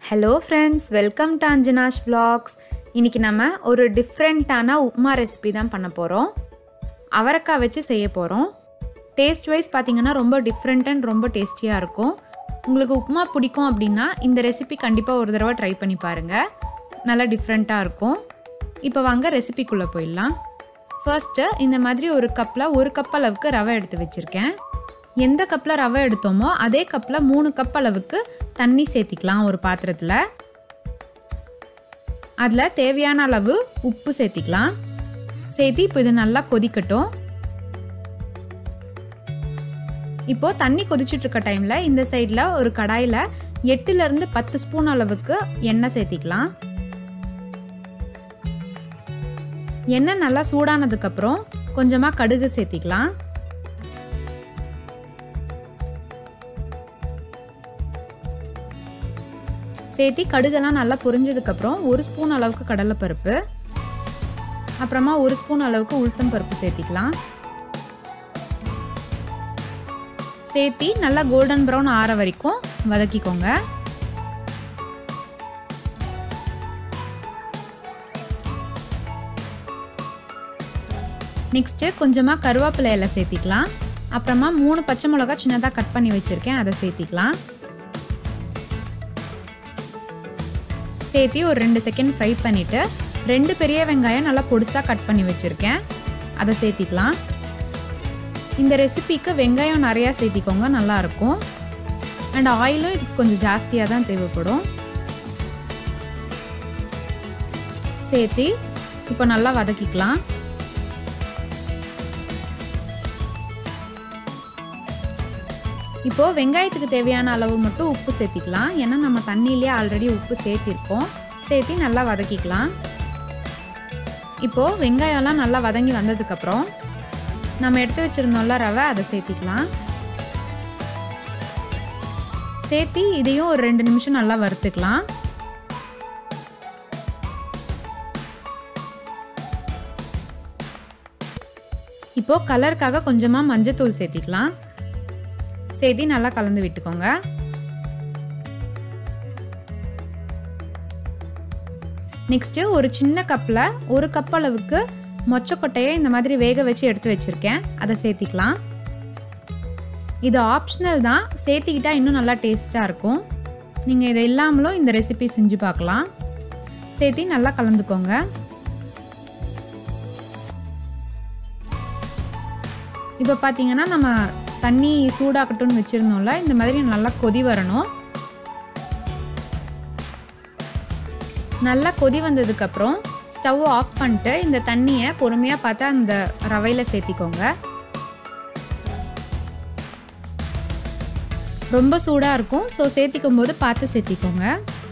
hello friends welcome to Anjana's vlogs இன்றைக்கி நம்ம ஒரு டிஃப்ரெண்ட்டான உப்மா ரெசிபி தான் பண்ண போகிறோம் அவரைக்காய் வச்சு செய்ய போகிறோம் டேஸ்ட் வைஸ் பார்த்தீங்கன்னா ரொம்ப டிஃப்ரெண்ட் அண்ட் ரொம்ப டேஸ்டியாக இருக்கும் உங்களுக்கு உப்புமா பிடிக்கும் அப்படின்னா இந்த ரெசிபி கண்டிப்பாக ஒரு தடவை ட்ரை பண்ணி பாருங்கள் நல்லா டிஃப்ரெண்ட்டாக இருக்கும் இப்போ வாங்க ரெசிபிக்குள்ளே போயிடலாம் ஃபர்ஸ்ட்டு இந்த மாதிரி ஒரு கப்பில் ஒரு கப் அளவுக்கு ரவை எடுத்து வச்சுருக்கேன் எந்த கப்பில் ரவை எடுத்தோமோ அதே கப்பில் மூணு கப் அளவுக்கு தண்ணி சேர்த்திக்கலாம் ஒரு பாத்திரத்தில் அதில் தேவையான அளவு உப்பு சேர்த்திக்கலாம் சேர்த்து இப்போ இது நல்லா கொதிக்கட்டும் இப்போ தண்ணி கொதிச்சுட்டு இருக்க டைமில் இந்த சைடில் ஒரு கடாயில் எட்டுலேருந்து பத்து ஸ்பூன் அளவுக்கு எண்ணெய் சேர்த்திக்கலாம் எண்ணெய் நல்லா சூடானதுக்கப்புறம் கொஞ்சமாக கடுகு சேர்த்திக்கலாம் சேர்த்தி கடுகெல்லாம் நல்லா பொரிஞ்சதுக்கப்புறம் ஒரு ஸ்பூன் அளவுக்கு கடலைப்பருப்பு அப்புறமா ஒரு ஸ்பூன் அளவுக்கு உளுத்தம் பருப்பு சேர்த்திக்கலாம் சேர்த்தி நல்லா கோல்டன் ப்ரௌன் ஆற வரைக்கும் வதக்கிக்கோங்க நெக்ஸ்ட்டு கொஞ்சமாக கருவேப்பிலை இலை சேர்த்திக்கலாம் அப்புறமா மூணு பச்சை மிளகா சின்னதாக கட் பண்ணி வச்சுருக்கேன் அதை சேர்த்திக்கலாம் சேர்த்தி ஒரு ரெண்டு செகண்ட் ஃப்ரை பண்ணிவிட்டு ரெண்டு பெரிய வெங்காயம் நல்லா பொடிசாக கட் பண்ணி வச்சுருக்கேன் அதை சேர்த்திக்கலாம் இந்த ரெசிபிக்கு வெங்காயம் நிறையா சேர்த்திக்கோங்க நல்லாயிருக்கும் அண்ட் ஆயிலும் இதுக்கு கொஞ்சம் ஜாஸ்தியாக தான் தேவைப்படும் சேர்த்தி இப்போ நல்லா வதக்கிக்கலாம் இப்போது வெங்காயத்துக்கு தேவையான அளவு மட்டும் உப்பு சேர்த்திக்கலாம் ஏன்னா நம்ம தண்ணியிலே ஆல்ரெடி உப்பு சேர்த்திருக்கோம் சேர்த்தி நல்லா வதக்கிக்கலாம் இப்போது வெங்காயம்லாம் நல்லா வதங்கி வந்ததுக்கப்புறம் நம்ம எடுத்து வச்சுருந்தோம்ல ரவை அதை சேர்த்திக்கலாம் சேர்த்தி இதையும் ஒரு ரெண்டு நிமிஷம் நல்லா வறுத்துக்கலாம் இப்போது கலருக்காக கொஞ்சமாக மஞ்சத்தூள் சேர்த்திக்கலாம் சேர்த்தி நல்லா கலந்து விட்டுக்கோங்க நெக்ஸ்ட்டு ஒரு சின்ன கப்பில் ஒரு கப் அளவுக்கு மொச்சக்கொட்டையை இந்த மாதிரி வேக வச்சு எடுத்து வச்சுருக்கேன் அதை சேர்த்திக்கலாம் இது ஆப்ஷனல் தான் சேர்த்திக்கிட்டா இன்னும் நல்லா டேஸ்ட்டாக இருக்கும் நீங்கள் இதை இல்லாமலும் இந்த ரெசிபி செஞ்சு பார்க்கலாம் சேர்த்தி நல்லா கலந்துக்கோங்க இப்போ பார்த்தீங்கன்னா நம்ம தண்ணி சூடாக்கட்டும்னு வச்சுருந்தோம்ல இந்த மாதிரி நல்லா கொதி வரணும் நல்லா கொதி வந்ததுக்கப்புறம் ஸ்டவ் ஆஃப் பண்ணிட்டு இந்த தண்ணியை பொறுமையாக பார்த்து அந்த ரவையில் சேர்த்திக்கோங்க ரொம்ப சூடாக இருக்கும் ஸோ சேர்த்திக்கும் போது பார்த்து சேர்த்திக்கோங்க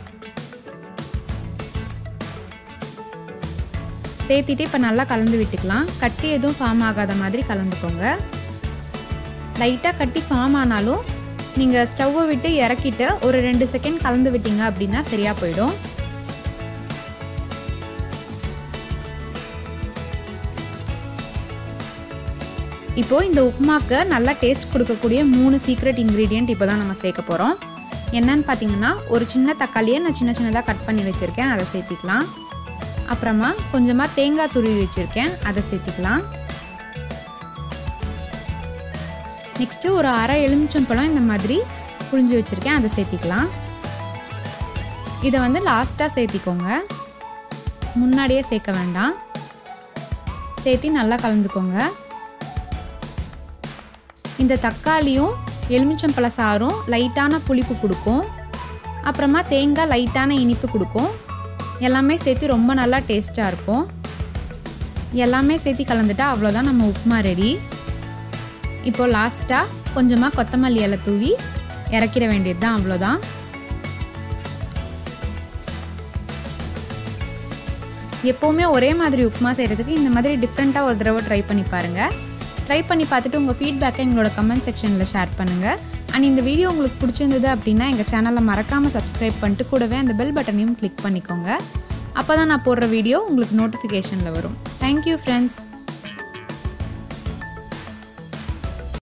சேர்த்திட்டு இப்போ நல்லா கலந்து விட்டுக்கலாம் கட்டி எதுவும் ஃபார்ம் ஆகாத மாதிரி கலந்துக்கோங்க லைட்டாக கட்டி ஃபார்ம் ஆனாலும் நீங்கள் ஸ்டவ்வை விட்டு இறக்கிட்டு ஒரு ரெண்டு செகண்ட் கலந்து விட்டீங்க அப்படின்னா சரியாக போயிடும் இப்போது இந்த உப்புமாக்கு நல்லா டேஸ்ட் கொடுக்கக்கூடிய மூணு சீக்ரெட் இன்க்ரீடியண்ட் இப்போ தான் நம்ம சேர்க்க போகிறோம் என்னன்னு பார்த்தீங்கன்னா ஒரு சின்ன தக்காளியை நான் சின்ன சின்னதாக கட் பண்ணி வச்சுருக்கேன் அதை சேர்த்திக்கலாம் அப்புறமா கொஞ்சமாக தேங்காய் துருவி வச்சுருக்கேன் அதை சேர்த்திக்கலாம் நெக்ஸ்ட்டு ஒரு அரை எலுமிச்சம்பழம் இந்த மாதிரி புழிஞ்சு வச்சுருக்கேன் அதை சேர்த்திக்கலாம் இதை வந்து லாஸ்ட்டாக சேர்த்திக்கோங்க முன்னாடியே சேர்க்க வேண்டாம் சேர்த்தி நல்லா கலந்துக்கோங்க இந்த தக்காளியும் எலுமிச்சம்பழ சாரும் லைட்டான புளிப்பு கொடுக்கும் அப்புறமா தேங்காய் லைட்டான இனிப்பு கொடுக்கும் எல்லாமே சேர்த்து ரொம்ப நல்லா டேஸ்ட்டாக இருக்கும் எல்லாமே சேர்த்து கலந்துட்டா அவ்வளோதான் நம்ம உப்புமா ரெடி இப்போ லாஸ்ட்டாக கொஞ்சமாக கொத்தமல்லி இலை தூவி இறக்கிட வேண்டியது தான் அவ்வளோதான் எப்போவுமே ஒரே மாதிரி உப்புமா செய்கிறதுக்கு இந்த மாதிரி டிஃப்ரெண்ட்டாக ஒரு தடவை ட்ரை பண்ணி பாருங்கள் ட்ரை பண்ணி பார்த்துட்டு உங்கள் ஃபீட்பேக்கை எங்களோட கமெண்ட் செக்ஷனில் ஷேர் பண்ணுங்கள் அண்ட் இந்த வீடியோ உங்களுக்கு பிடிச்சிருந்தது அப்படின்னா எங்கள் சேனலை மறக்காமல் சப்ஸ்கிரைப் பண்ணிட்டு கூடவே அந்த பெல் பட்டனையும் கிளிக் பண்ணிக்கோங்க அப்போ தான் நான் போடுற வீடியோ உங்களுக்கு நோட்டிஃபிகேஷனில் வரும் தேங்க்யூ ஃப்ரெண்ட்ஸ்